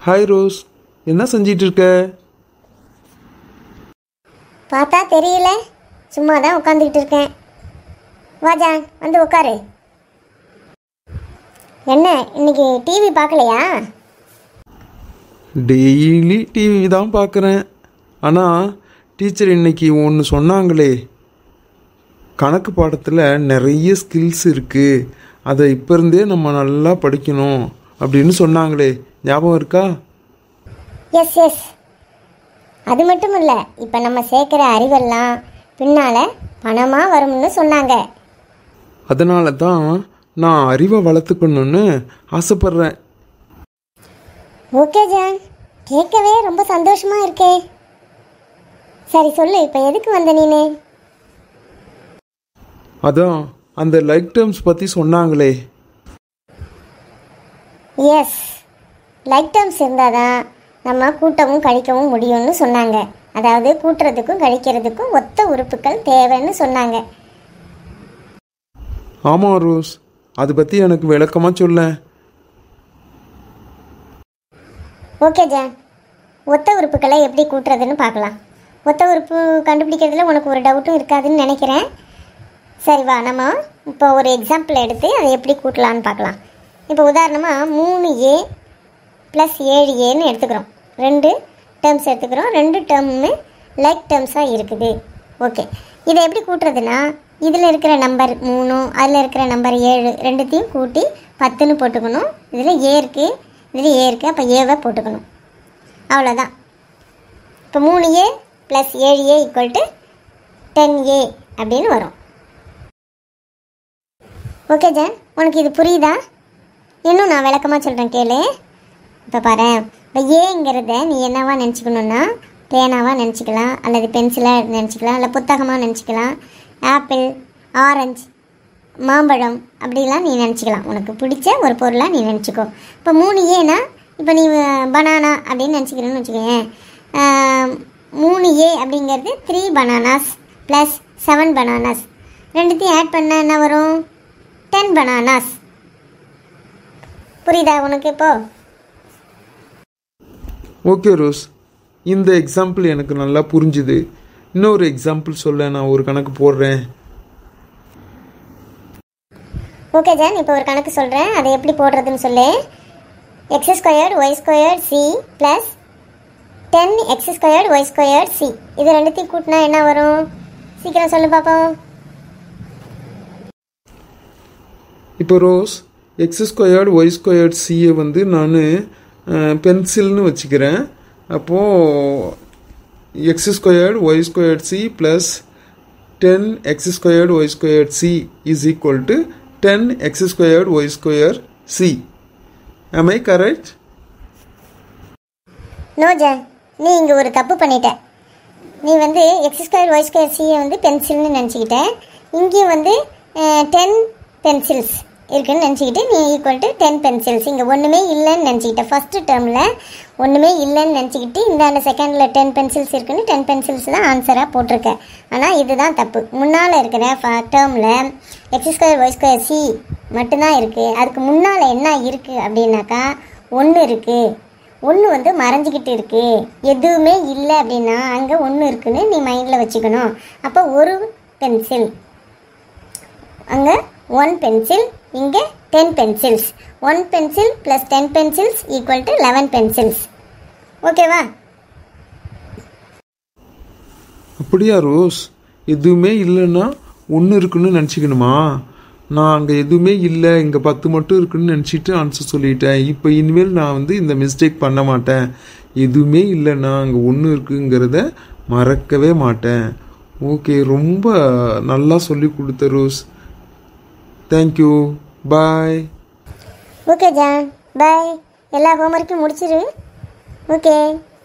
hi rose என்ன செஞ்சிட்டு இருக்க பார்த்தா தெரியல சும்மா தான் உட்காந்துக்கிட்டு இருக்கேன் வாஜா வந்து உட்காரு என்ன இன்னைக்கு டிவி பார்க்கலையா டெய்லி டிவி தான் பார்க்குறேன் ஆனால் டீச்சர் இன்னைக்கு ஒன்று சொன்னாங்களே கணக்கு பாடத்தில் நிறைய ஸ்கில்ஸ் இருக்குது அதை இப்போ இருந்தே நம்ம நல்லா படிக்கணும் அப்படின்னு சொன்னாங்களே ஞாபகம் இருக்கா எஸ் எஸ் அது மட்டும் இல்லை இப்போ நம்ம சேர்க்குற அறிவெல்லாம் பின்னால் பணமாக வரும்னு சொன்னாங்க அதனால தான் நான் அறிவை வளர்த்துக்கணும்னு ஆசைப்பட்றேன் ஓகே ஜான் கேட்கவே ரொம்ப சந்தோஷமா இருக்கே சரி சொல்லு இப்போ எதுக்கு வந்த நீனு அதான் அந்த லைக் டேர்ம்ஸ் பற்றி சொன்னாங்களே எஸ் லைக் டேர்ம்ஸ் இருந்தால் தான் நம்ம கூட்டவும் கழிக்கவும் முடியும்னு சொன்னாங்க அதாவது கூட்டுறதுக்கும் கழிக்கிறதுக்கும் ஒத்த உறுப்புகள் தேவைன்னு சொன்னாங்க ஆமாம் ரோஸ் அதை பற்றி எனக்கு விளக்கமாக சொல்லேன் ஓகே ஜான் ஒத்த உறுப்புகளை எப்படி கூட்டுறதுன்னு பார்க்கலாம் ஒத்த உறுப்பு கண்டுபிடிக்கிறதுல உனக்கு ஒரு டவுட்டும் இருக்காதுன்னு நினைக்கிறேன் சரி வா நம்ம இப்போ ஒரு எக்ஸாம்பிள் எடுத்து அதை எப்படி கூட்டலான்னு பார்க்கலாம் இப்போ உதாரணமாக மூணு ஏ ப்ளஸ் ஏழு ஏன்னு எடுத்துக்கிறோம் ரெண்டு டேர்ம்ஸ் எடுத்துக்கிறோம் ரெண்டு டேர்முமே லைக் டேர்ம்ஸாக இருக்குது ஓகே இதை எப்படி கூட்டுறதுன்னா இதில் இருக்கிற நம்பர் மூணு அதில் இருக்கிற நம்பர் ஏழு ரெண்டுத்தையும் கூட்டி பத்துன்னு போட்டுக்கணும் இதில் ஏ இருக்குது இதில் ஏ இருக்குது அப்போ ஏவை போட்டுக்கணும் அவ்வளோதான் இப்போ மூணு ஏ ப்ளஸ் ஏழு A equal to ten A அப்படின்னு வரும் ஓகே ஜான் உனக்கு இது புரியுதா இன்னும் நான் விளக்கமாக சொல்கிறேன் கேளு இப்போ பாரு இப்போ ஏங்கிறத நீ என்னவா நினச்சிக்கணுன்னா பேனாவாக நினச்சிக்கலாம் அல்லது பென்சிலாக நினச்சிக்கலாம் இல்லை புத்தகமாக நினச்சிக்கலாம் ஆப்பிள் ஆரஞ்சு மாம்பழம் அப்படிலாம் நீ நினச்சிக்கலாம் உனக்கு பிடிச்ச ஒரு பொருளாக நீ நினச்சிக்கோ இப்போ மூணு ஏனா இப்போ நீ பனானா அப்படின்னு நினச்சிக்கிறேன்னு வச்சுக்கோயேன் ஆம், மூணு ஏ அப்படிங்கிறது three bananas plus seven bananas ரெண்டுத்தையும் ஆட் பண்ணால் என்ன வரும் டென் பனானாஸ் புரியுதா உனக்கு இப்போ ஓகே ரோஸ் இந்த எக்ஸாம்பிள் எனக்கு நல்லா புரிஞ்சுது இன்னொரு எக்ஸாம்பிள் சொல்ல நான் ஒரு கணக்கு போடுறேன் ஓகே ஜான் இப்போ ஒரு கணக்கு சொல்கிறேன் அதை எப்படி போடுறதுன்னு சொல்லு x squared y squared c plus ten x squared y squared c இது ரெண்டுத்தையும் கூட்டினா என்ன வரும் சீக்கிரம் சொல்லு பார்ப்போம் இப்போ Rose x squared y squared சியை வந்து நான் பென்சில்னு வச்சுக்கிறேன் அப்போது x squared y squared c plus ten x squared y squared c is equal to ten x squared y square c am I correct no John நீ இங்கே ஒரு தப்பு பண்ணிட்ட நீ வந்து எக்ஸ் ஸ்கொயர் ஒய் ஸ்கொயர் சியை வந்து பென்சில்னு நினச்சிக்கிட்ட இங்கேயும் வந்து டென் பென்சில்ஸ் இருக்குன்னு நினச்சிக்கிட்டு நீ ஈக்குவல் டு டென் பென்சில்ஸ் இங்கே ஒன்றுமே இல்லைன்னு நினச்சிக்கிட்ட ஃபஸ்ட்டு டேர்மில் ஒன்றுமே இல்லைன்னு நினச்சிக்கிட்டு இந்த செகண்டில் டென் பென்சில்ஸ் இருக்குன்னு டென் பென்சில்ஸ் தான் ஆன்சராக போட்டிருக்க ஆனால் இதுதான் தப்பு முன்னால் இருக்கிற டேர்மில் x square y square c மட்டும்தான் இருக்குது அதுக்கு முன்னால் என்ன இருக்குது அப்படின்னாக்கா ஒன்று இருக்குது ஒன்று வந்து மறைஞ்சிக்கிட்டு இருக்கு எதுவுமே இல்லை அப்படின்னா அங்கே ஒன்று இருக்குன்னு நீ மைண்டில் வச்சுக்கணும் அப்போ ஒரு பென்சில் அங்கே ஒன் பென்சில் இங்கே ten pencils one pencil plus ten pencils equal to eleven pencils ஓகேவா அப்படியா ரோஸ் எதுவுமே இல்லைன்னா ஒன்று இருக்குன்னு நினச்சிக்கணுமா நான் அங்கே எதுவுமே இல்லை இங்கே பத்து மட்டும் இருக்குன்னு நினச்சிட்டு ஆன்சர் சொல்லிட்டேன் இப்போ இனிமேல் நான் வந்து இந்த மிஸ்டேக் பண்ண மாட்டேன் எதுவுமே இல்லைன்னா அங்கே ஒன்று இருக்குங்கிறத மறக்கவே மாட்டேன் ஓகே ரொம்ப நல்லா சொல்லி கொடுத்த Rose thank you bye okay John bye எல்லா ஹோம்ஒர்க்கும் முடிச்சிரு ஓகே